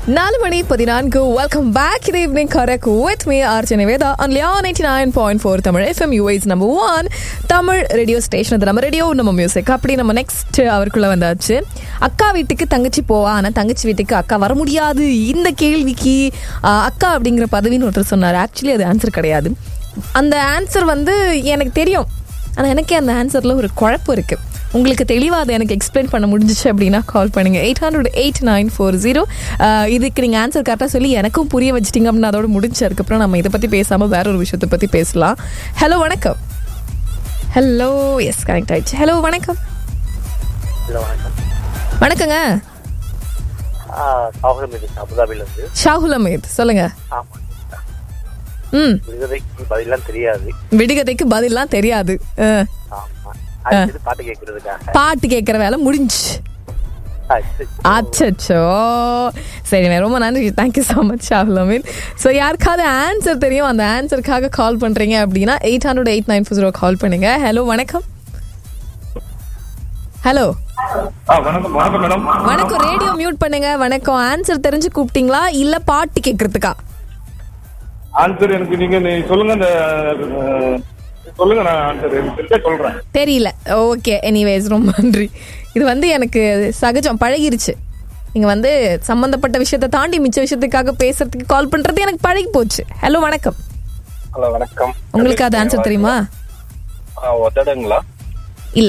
நாலு மணி பதினான்கு வெல்கம் பேக் இது evening correct with me RJ Nivetha only on eighty nine point four Tamil FM UAE's number one Tamil radio station அது நம்ம radio நம்ம மியூசிக் அப்படி நம்ம நெக்ஸ்ட் அவருக்குள்ள வந்தாச்சு அக்கா வீட்டுக்கு தங்கச்சி போவா ஆனால் தங்கச்சி வீட்டுக்கு அக்கா வர முடியாது இந்த கேள்விக்கு ஆஹ், அக்கா அப்படிங்கிற பதவின்னு ஒருத்தர் சொன்னார் ஆக்சுவலி அது ஆன்சர் கிடையாது அந்த ஆன்சர் வந்து எனக்கு தெரியும் ஆனால் எனக்கே அந்த ஆன்சரில் ஒரு குழப்பம் இருக்குது உங்களுக்கு தெளிவாக அதை எனக்கு எக்ஸ்பிளைன் பண்ண முடிஞ்சிச்சு அப்படின்னா கால் பண்ணுங்க eight hundred eight nine four zero இதுக்கு நீங்கள் ஆன்சர் கரெக்டாக சொல்லி எனக்கும் புரிய வச்சிட்டிங்க அப்படின்னு அதோட முடிஞ்சு அதுக்கப்புறம் நம்ம இதை பற்றி பேசாமல் வேற ஒரு விஷயத்தை பற்றி பேசலாம் ஹலோ வணக்கம் ஹலோ எஸ் கனெக்ட் ஆயிடுச்சு ஹலோ வணக்கம் ஹலோ வணக்கம் வணக்கங்க சாகுல் மீது அபுதாபில இருந்து ஷாகுல் அமீத் சொல்லுங்க ஆமா ம் விடுகதைக்கு பதிலாம் தெரியாது விடுகதைக்கு பதிலாம் தெரியாது அஹ், ஆமா அடுத்தது பாட்டு கேட்கறதுக்காக பாட்டு கேட்குற வேலை முடிஞ்சு அச்சச்சோ சரி ரொம்ப நன்றி thank you so much Shahul Ameen so யாருக்காவது ஆன்சர் தெரியும் அந்த ஆன்சருக்காக கால் பண்ணுறீங்க அப்படின்னா eight hundred eight nine four zero call பண்ணுங்க ஹலோ வணக்கம் ஹலோ ஆ வணக்கம் வணக்கம் மேடம் வணக்கம் ரேடியோ மியூட் பண்ணுங்க வணக்கம் ஆன்சர் தெரிஞ்சு கூப்பிட்டீங்களா இல்ல பாட்டு கேட்கறதுக்கா ஆன்சர் எனக்கு நீங்க நீ சொல்லுங்க அந்த அஹ், சொல்லுங்க நான் ஆன்சர் எனக்கு தெரிஞ்சா சொல்றேன் தெரியல ஓகே எனிவேஸ் ரொம்ப நன்றி இது வந்து எனக்கு சகஜம் பழகிருச்சு நீங்க வந்து சம்பந்தப்பட்ட விஷயத்தை தாண்டி மிச்ச விஷயத்துக்காக பேசுறதுக்கு கால் பண்றது எனக்கு பழகி போச்சு ஹலோ வணக்கம் ஹலோ வணக்கம் உங்களுக்கு அது ஆன்சர் தெரியுமா ஆ, உதடுங்களா இல்ல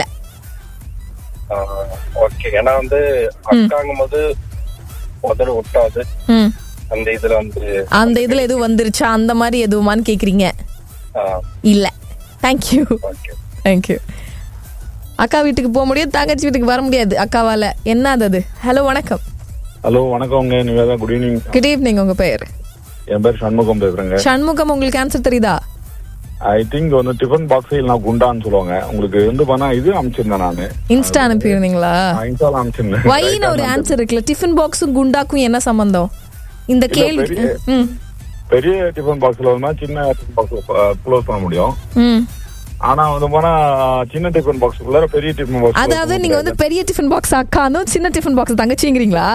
ஓகே ஏன்னா வந்து அக்காங்கும் போது உதடு ஒட்டாது ம் அந்த இதுல வந்து அந்த இதுல எதுவும் வந்துருச்சா அந்த மாதிரி எதுவுமான்னு கேக்குறீங்க இல்ல தேங்க்யூ ஓகே தேங்க்யூ அக்கா வீட்டுக்கு போக முடியாது தங்கச்சி வீட்டுக்கு வர முடியாது அக்காவால என்ன அது ஹலோ வணக்கம் ஹலோ வணக்கம்ங்க Nivetha good evening good evening உங்க பேர் என் பேர் சண்முகம் பேசுறேங்க சண்முகம் உங்களுக்கு ஆன்சர் தெரியுதா ஐ திங்க் வந்து டிஃபன் பாக்ஸில் நான் குண்டான்னு சொல்லுவாங்க உங்களுக்கு வந்து பண்ணா இது அனுப்பிச்சிருந்தேன் நானு இன்ஸ்டா அனுப்பியிருந்தீங்களா இன்ஸ்டால அனுப்பிச்சிருந்தேன் வைன்னு ஒரு ஆன்சர் இருக்குல்ல டிஃபன் பாக்ஸும் குண்டாக்கும் என்ன சம்பந்தம் இந்த கேள்வி பெரிய- ம் பெரிய டிஃபன் பாக்ஸ்ல வந்து சின்ன டிஃபன் பாக்ஸ் க்ளோஸ் பண்ண முடியும் ம் ஆனா வந்து போனா சின்ன டிஃபன் பாக்ஸ் உள்ளார பெரிய டிஃபன் பாக்ஸ் அதாவது நீங்க வந்து பெரிய டிஃபன் பாக்ஸ் அக்கானும் சின்ன டிஃபன் பாக்ஸ் தங்கச்சிங்கிறீங்களா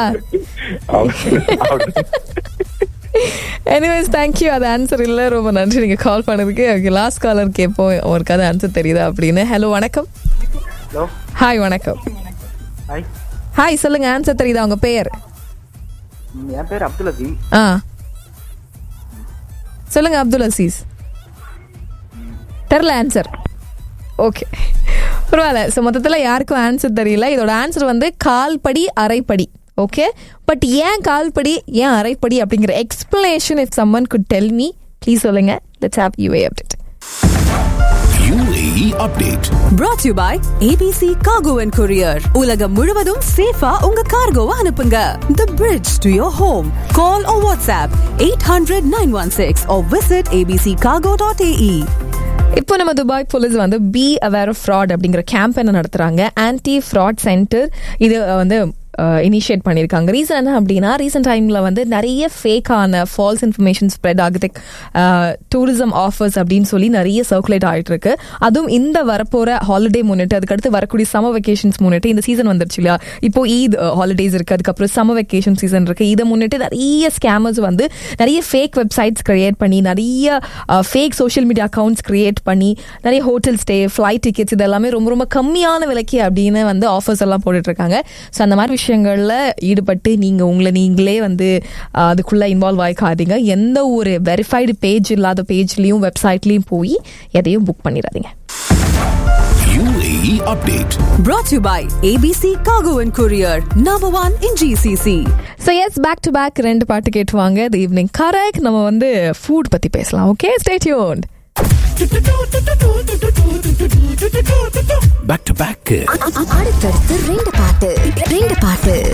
எனிவேஸ் தேங்க்யூ அது ஆன்சர் இல்ல ரொம்ப நன்றி நீங்க கால் பண்ணதுக்கு ஓகே லாஸ்ட் காலர் கேட்போம் அவருக்கு அது ஆன்சர் தெரியுதா அப்படின்னு ஹலோ வணக்கம் ஹலோ ஹாய் வணக்கம் ஹாய் ஹாய் சொல்லுங்க ஆன்சர் தெரியுதா உங்க பெயர் என் பேர் அப்துல் அசீம் ஆ சொல்லுங்க அப்துல் அசீஸ் தெரில ஆன்சர் ஓகே பரவாயில்ல ஸோ மொத்தத்தில் யாருக்கும் ஆன்சர் தெரியல இதோட ஆன்சர் வந்து கால்படி அரைப்படி ஓகே பட் ஏன் கால்படி ஏன் அரைப்படி அப்படிங்கிற explanation if someone could tell me please சொல்லுங்க let's have UAE update UAE update. brought to you by ABC Cargo and Courier. உலகம் முழுவதும் சேஃபா உங்க கார்கோவை அனுப்புங்க. The bridge to your home. Call or WhatsApp 800-916 or visit abccargo.ae. இப்போ நம்ம Dubai police வந்து be aware of fraud அப்படிங்கிற கேம்பெயினை நடத்துறாங்க ஆன்டி ஃப்ராட் சென்டர் இது வந்து இனிஷியேட் பண்ணியிருக்காங்க ரீசன் என்ன அப்படின்னா ரீசெண்ட் டைமில் வந்து நிறைய ஃபேக்கான ஃபால்ஸ் இன்ஃபர்மேஷன் ஸ்ப்ரெட் ஆகுது டூரிசம் ஆஃபர்ஸ் அப்படின்னு சொல்லி நிறைய சர்க்குலேட் ஆகிட்டு இருக்கு அதுவும் இந்த வரப்போகிற ஹாலிடே முன்னிட்டு அதுக்கடுத்து வரக்கூடிய சம்மர் வெக்கேஷன்ஸ் முன்னிட்டு இந்த சீசன் வந்துருச்சு இல்லையா இப்போ ஈத் ஹாலிடேஸ் இருக்கு அதுக்கப்புறம் சம்மர் வெக்கேஷன் சீசன் இருக்கு இதை முன்னிட்டு நிறைய ஸ்கேமர்ஸ் வந்து நிறைய ஃபேக் வெப்சைட்ஸ் கிரியேட் பண்ணி நிறைய fake social media accounts create பண்ணி நிறைய ஹோட்டல் ஸ்டே ஃப்ளைட் டிக்கெட்ஸ் இது எல்லாமே ரொம்ப ரொம்ப கம்மியான விலைக்கு அப்படின்னு வந்து ஆஃபர்ஸ் எல்லாம் போட்டுட்டு இருக்காங்க ஸோ அந்த மாதிரி விஷயங்கள்ல ஈடுபட்டு நீங்க உங்களை நீங்களே வந்து அஹ், அதுக்குள்ள இன்வால்வ் ஆகிக்காதீங்க எந்த ஒரு வெரிஃபைடு பேஜ் இல்லாத பேஜ்லயும் வெப்சைட்லயும் போய் எதையும் புக் பண்ணிடாதீங்க UAE update. Brought to you by ABC Cargo and Courier. Number one in GCC. So yes back to back ரெண்டு பாட்டு கேட்டுவாங்க இது ஈவினிங் கரெக்ட் நம்ம வந்து ஃபுட் பத்தி பேசலாம் okay stay tuned Back to back. அடுத்தடுத்து ரெண்டு பாட்டு ரெண்டு பாட்டு